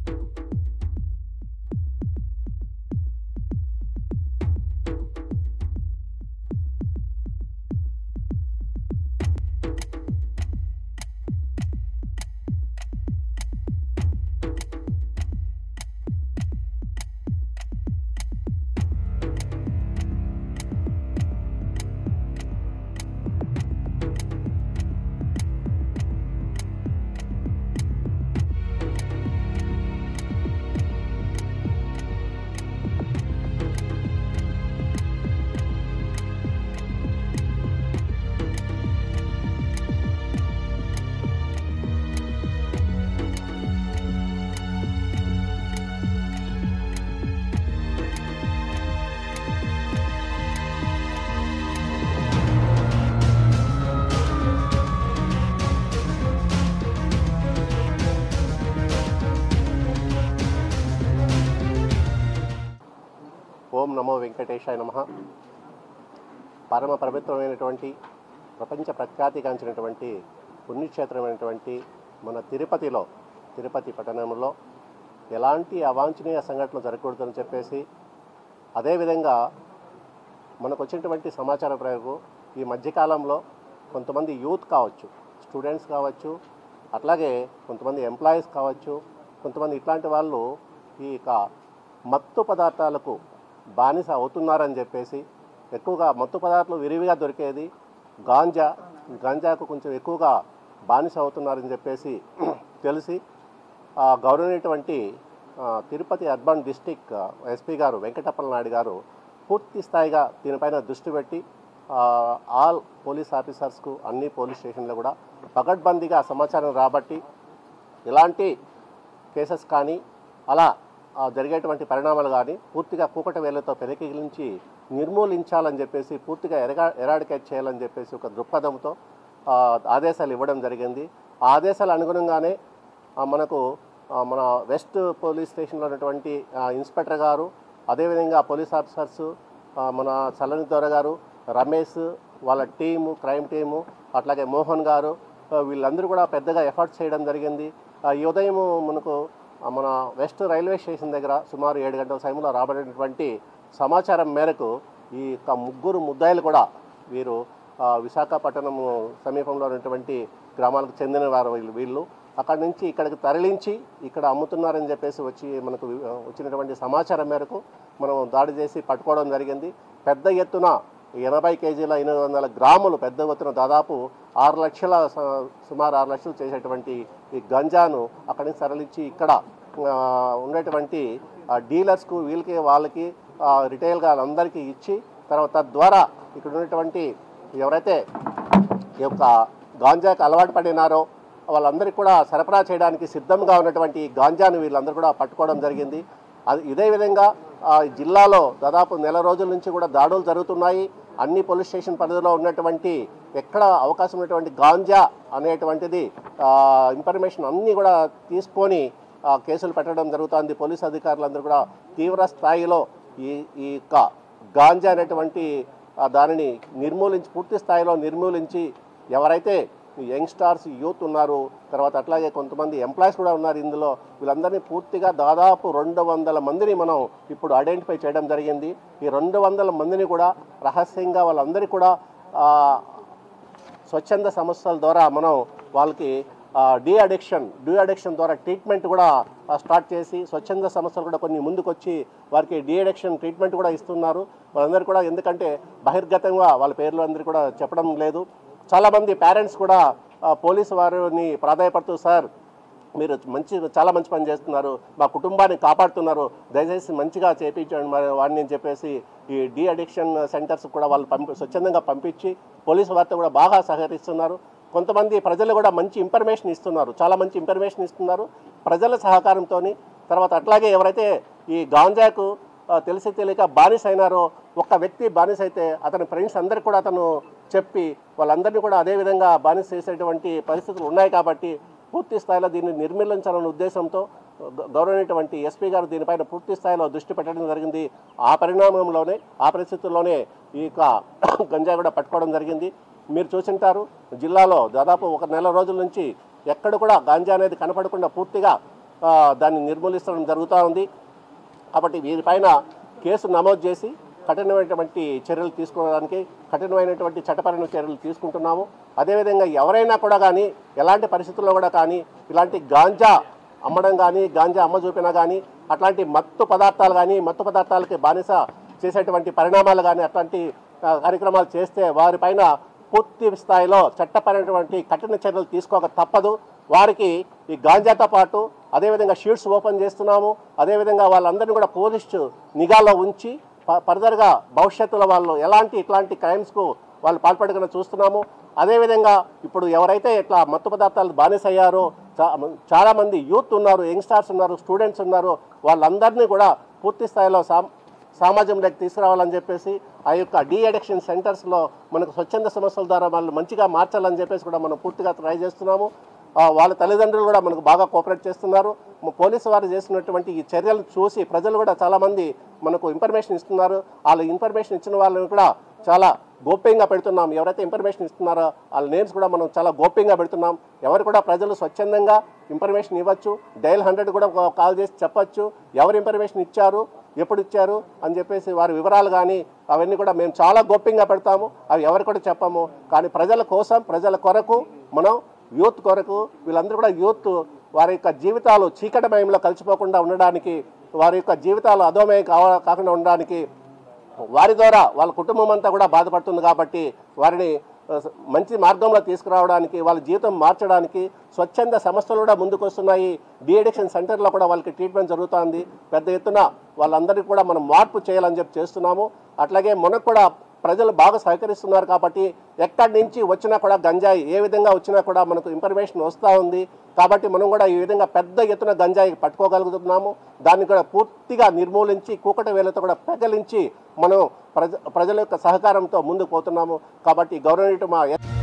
ఓం నమో వెంకటేశాయ నమ పరమ పవిత్రమైనటువంటి ప్రపంచ ప్రఖ్యాతిగాంచినటువంటి పుణ్యక్షేత్రమైనటువంటి మన తిరుపతిలో తిరుపతి పట్టణంలో ఎలాంటి అవాంఛనీయ సంఘటనలు జరగకూడదని చెప్పేసి అదేవిధంగా మనకు వచ్చినటువంటి సమాచారం ప్రయోగం ఈ మధ్యకాలంలో కొంతమంది యూత్ కావచ్చు స్టూడెంట్స్ కావచ్చు అట్లాగే కొంతమంది ఎంప్లాయీస్ కావచ్చు కొంతమంది ఇట్లాంటి వాళ్ళు ఈ యొక్క మత్తు పదార్థాలకు బానిస అవుతున్నారని చెప్పేసి ఎక్కువగా మత్తు పదార్థాలు విరివిగా దొరికేది గాంజా గాంజాకు కొంచెం ఎక్కువగా బానిస అవుతున్నారని చెప్పేసి తెలిసి ఆ, గౌరవనీయటువంటి ఆ, తిరుపతి అర్బన్ డిస్టిక్ ఎస్పీ గారు వెంకటప్పల నాయుడు గారు పూర్తి స్థాయిగా దీనిపైన దృష్టి పెట్టి ఆ, ఆల్ పోలీస్ ఆఫీసర్స్కు అన్ని పోలీస్ స్టేషన్లో కూడా పగడ్బందీగా సమాచారం రాబట్టి ఇలాంటి కేసెస్ కానీ అలా ఆ, జరిగేటువంటి పరిణామాలు కానీ పూర్తిగా కూకట వేలతో పెరికిలించి నిర్మూలించాలని చెప్పేసి పూర్తిగా ఎరగా ఎరాడికేట్ చేయాలని చెప్పేసి ఒక దృక్పథంతో ఆ, ఆదేశాలు ఇవ్వడం జరిగింది ఆ ఆదేశాల అనుగుణంగానే ఆ, మనకు ఆ, మన వెస్ట్ పోలీస్ స్టేషన్లో ఉన్నటువంటి ఆ, ఇన్స్పెక్టర్ గారు అదేవిధంగా పోలీస్ ఆఫీసర్స్ ఆ, మన చల్లని దొర గారు రమేష్ వాళ్ళ టీము క్రైమ్ టీము అట్లాగే మోహన్ గారు ఆ, వీళ్ళందరూ కూడా పెద్దగా ఎఫర్ట్స్ చేయడం జరిగింది ఆ, ఈ ఉదయం మనకు ఆ, మన వెస్ట్ రైల్వే స్టేషన్ దగ్గర సుమారు ఏడు గంటల సమయంలో రాబడినటువంటి సమాచారం మేరకు ఈ యొక్క ముగ్గురు ముద్దాయిలు కూడా వీరు ఆ, విశాఖపట్నం సమీపంలో ఉన్నటువంటి గ్రామాలకు చెందిన వారు వీళ్ళు వీళ్ళు అక్కడి నుంచి ఇక్కడికి తరలించి ఇక్కడ అమ్ముతున్నారని చెప్పేసి వచ్చి మనకు వి- వచ్చినటువంటి సమాచారం మేరకు మనం దాడి చేసి పట్టుకోవడం జరిగింది పెద్ద ఎత్తున ఎనభై కేజీల ఎనిమిది వందల గ్రాములు పెద్ద ఎత్తున దాదాపు ఆరు లక్షల స- సుమారు ఆరు లక్షలు చేసేటువంటి ఈ గంజాను అక్కడి నుంచి తరలించి ఇక్కడ ఆ, ఉండేటువంటి ఆ, డీలర్స్కు వీళ్ళకి వాళ్ళకి ఆ, రిటైల్గా అందరికీ ఇచ్చి తర్వాత తద్వారా ఇక్కడ ఉన్నటువంటి ఎవరైతే ఈ యొక్క గాంజాకు అలవాటు పడినారో వాళ్ళందరికీ కూడా సరఫరా చేయడానికి సిద్ధంగా ఉన్నటువంటి ఈ గాంజాను వీళ్ళందరూ కూడా పట్టుకోవడం జరిగింది అది ఇదే విధంగా ఆ, జిల్లాలో దాదాపు నెల రోజుల నుంచి కూడా దాడులు జరుగుతున్నాయి అన్ని పోలీస్ స్టేషన్ పరిధిలో ఉన్నటువంటి ఎక్కడ అవకాశం ఉన్నటువంటి గాంజా అనేటువంటిది ఆ, ఇన్ఫర్మేషన్ అన్నీ కూడా తీసుకొని ఆ, కేసులు పెట్టడం జరుగుతుంది పోలీస్ అధికారులందరూ కూడా తీవ్ర స్థాయిలో ఈ ఈ యొక్క గాంజా అనేటువంటి ఆ, దానిని నిర్మూలించి పూర్తి స్థాయిలో నిర్మూలించి ఎవరైతే యంగ్స్టార్స్ యూత్ ఉన్నారు తర్వాత అట్లాగే కొంతమంది ఎంప్లాయీస్ కూడా ఉన్నారు ఇందులో వీళ్ళందరినీ పూర్తిగా దాదాపు రెండు వందల మందిని మనం ఇప్పుడు ఐడెంటిఫై చేయడం జరిగింది ఈ రెండు వందల మందిని కూడా రహస్యంగా వాళ్ళందరికీ కూడా ఆ, స్వచ్ఛంద సంస్థల ద్వారా మనం వాళ్ళకి డీ అడిక్షన్ డీ అడిక్షన్ ద్వారా ట్రీట్మెంట్ కూడా ఆ, స్టార్ట్ చేసి స్వచ్ఛంద సంస్థలు కూడా కొన్ని ముందుకొచ్చి వారికి డీ అడిక్షన్ ట్రీట్మెంట్ కూడా ఇస్తున్నారు వాళ్ళందరూ కూడా ఎందుకంటే బహిర్గతంగా వాళ్ళ పేర్లు అందరూ కూడా చెప్పడం లేదు చాలామంది పేరెంట్స్ కూడా ఆ, పోలీసు వారిని ప్రాధాయపడుతూ సార్ మీరు మంచి చాలా మంచి పని చేస్తున్నారు మా కుటుంబాన్ని కాపాడుతున్నారు దయచేసి మంచిగా చేపించండి మరి వాడిని అని చెప్పేసి ఈ డీ అడిక్షన్ సెంటర్స్ కూడా వాళ్ళు పంపి స్వచ్ఛందంగా పంపించి పోలీసు వారితో కూడా బాగా సహకరిస్తున్నారు కొంతమంది ప్రజలు కూడా మంచి ఇన్ఫర్మేషన్ ఇస్తున్నారు చాలా మంచి ఇన్ఫర్మేషన్ ఇస్తున్నారు ప్రజల సహకారంతో తర్వాత అట్లాగే ఎవరైతే ఈ గాంజాకు ఆ, తెలిసి తెలియక బానిస అయినారో ఒక్క వ్యక్తి బానిస అయితే అతని ఫ్రెండ్స్ అందరికి కూడా అతను చెప్పి వాళ్ళందరినీ కూడా అదే విధంగా బానిస చేసేటువంటి పరిస్థితులు ఉన్నాయి కాబట్టి పూర్తి స్థాయిలో దీన్ని నిర్మూలించాలనే ఉద్దేశంతో గ- గౌరవనీయటువంటి ఎస్పీ గారు దీనిపైన పూర్తి స్థాయిలో దృష్టి పెట్టడం జరిగింది ఆ పరిణామంలోనే ఆ పరిస్థితుల్లోనే ఈ యొక్క గంజా కూడా పట్టుకోవడం జరిగింది మీరు చూసింటారు జిల్లాలో దాదాపు ఒక నెల రోజుల నుంచి ఎక్కడ కూడా గాంజా అనేది కనపడకుండా పూర్తిగా ఆ, దాన్ని నిర్మూలించడం జరుగుతూ ఉంది కాబట్టి వీరిపైన కేసు నమోదు చేసి కఠినమైనటువంటి చర్యలు తీసుకోవడానికి కఠినమైనటువంటి చట్టపరమైన చర్యలు తీసుకుంటున్నాము అదేవిధంగా ఎవరైనా కూడా కానీ ఎలాంటి పరిస్థితుల్లో కూడా కానీ ఇలాంటి గాంజా అమ్మడం కానీ గాంజా అమ్మ చూపినా కానీ అట్లాంటి మత్తు పదార్థాలు కానీ మత్తు పదార్థాలకి బానిస చేసేటువంటి పరిణామాలు కానీ అట్లాంటి ఆ, కార్యక్రమాలు చేస్తే వారిపైన పూర్తి స్థాయిలో చట్టపరమైనటువంటి కఠిన చర్యలు తీసుకోక తప్పదు వారికి ఈ గాంజాతో పాటు అదేవిధంగా షీట్స్ ఓపెన్ చేస్తున్నాము అదేవిధంగా వాళ్ళందరినీ కూడా పోలీసు నిఘాలో ఉంచి ప- ఫర్దర్గా భవిష్యత్తులో వాళ్ళు ఎలాంటి ఇట్లాంటి క్రైమ్స్కు వాళ్ళు పాల్పడకుండా చూస్తున్నాము అదేవిధంగా ఇప్పుడు ఎవరైతే ఇట్లా మత్తు పదార్థాలు బానిసయ్యారో చా- చాలామంది యూత్ ఉన్నారు యంగ్స్టార్స్ ఉన్నారు స్టూడెంట్స్ ఉన్నారు వాళ్ళందరినీ కూడా పూర్తి స్థాయిలో సా సమాజంలోకి తీసుకురావాలని చెప్పేసి ఆ యొక్క డీ అడిక్షన్ సెంటర్స్లో మనకు స్వచ్ఛంద సంస్థల ద్వారా వాళ్ళు మంచిగా మార్చాలని చెప్పేసి కూడా మనం పూర్తిగా ట్రై చేస్తున్నాము ఆ, వాళ్ళ తల్లిదండ్రులు కూడా మనకు బాగా కోఆపరేట్ చేస్తున్నారు మ- పోలీసు వారు చేసినటువంటి ఈ చర్యలు చూసి ప్రజలు కూడా చాలామంది మనకు ఇన్ఫర్మేషన్ ఇస్తున్నారు వాళ్ళ ఇన్ఫర్మేషన్ ఇచ్చిన వాళ్ళని కూడా చాలా గోప్యంగా పెడుతున్నాం ఎవరైతే ఇన్ఫర్మేషన్ ఇస్తున్నారో వాళ్ళ నేమ్స్ కూడా మనం చాలా గోప్యంగా పెడుతున్నాం ఎవరు కూడా ప్రజలు స్వచ్ఛందంగా ఇన్ఫర్మేషన్ ఇవ్వచ్చు డైల్ హండ్రెడ్ కూడా ఒక కాల్ చేసి చెప్పొచ్చు ఎవరు ఇన్ఫర్మేషన్ ఇచ్చారు ఎప్పుడు ఇచ్చారు అని చెప్పేసి వారి వివరాలు కానీ అవన్నీ కూడా మేము చాలా గోప్యంగా పెడతాము అవి ఎవరు కూడా చెప్పము కానీ ప్రజల కోసం ప్రజల కొరకు మనం యూత్ కొరకు వీళ్ళందరూ కూడా యూత్ వారి యొక్క జీవితాలు చీకటమయంలో కలిసిపోకుండా ఉండడానికి వారి యొక్క జీవితాలు అధోమయం కావ కాకుండా ఉండడానికి వారి ద్వారా వాళ్ళ కుటుంబం అంతా కూడా బాధపడుతుంది కాబట్టి వారిని ఆ, మంచి మార్గంలో తీసుకురావడానికి వాళ్ళ జీవితం మార్చడానికి స్వచ్ఛంద సంస్థలు కూడా ముందుకు వస్తున్నాయి డిఎడిక్షన్ సెంటర్లో కూడా వాళ్ళకి ట్రీట్మెంట్ జరుగుతుంది పెద్ద ఎత్తున వాళ్ళందరికీ కూడా మనం మార్పు చేయాలని చెప్పి చేస్తున్నాము అట్లాగే మనకు కూడా ప్రజలు బాగా సహకరిస్తున్నారు కాబట్టి ఎక్కడి నుంచి వచ్చినా కూడా గంజాయి ఏ విధంగా వచ్చినా కూడా మనకు ఇన్ఫర్మేషన్ వస్తూ ఉంది కాబట్టి మనం కూడా ఈ విధంగా పెద్ద ఎత్తున గంజాయి పట్టుకోగలుగుతున్నాము దాన్ని కూడా పూర్తిగా నిర్మూలించి కూకట వేలతో కూడా పెగలించి మనం ప్రజ ప్రజల యొక్క సహకారంతో ముందుకు పోతున్నాము కాబట్టి గవర్నమెంట్ మా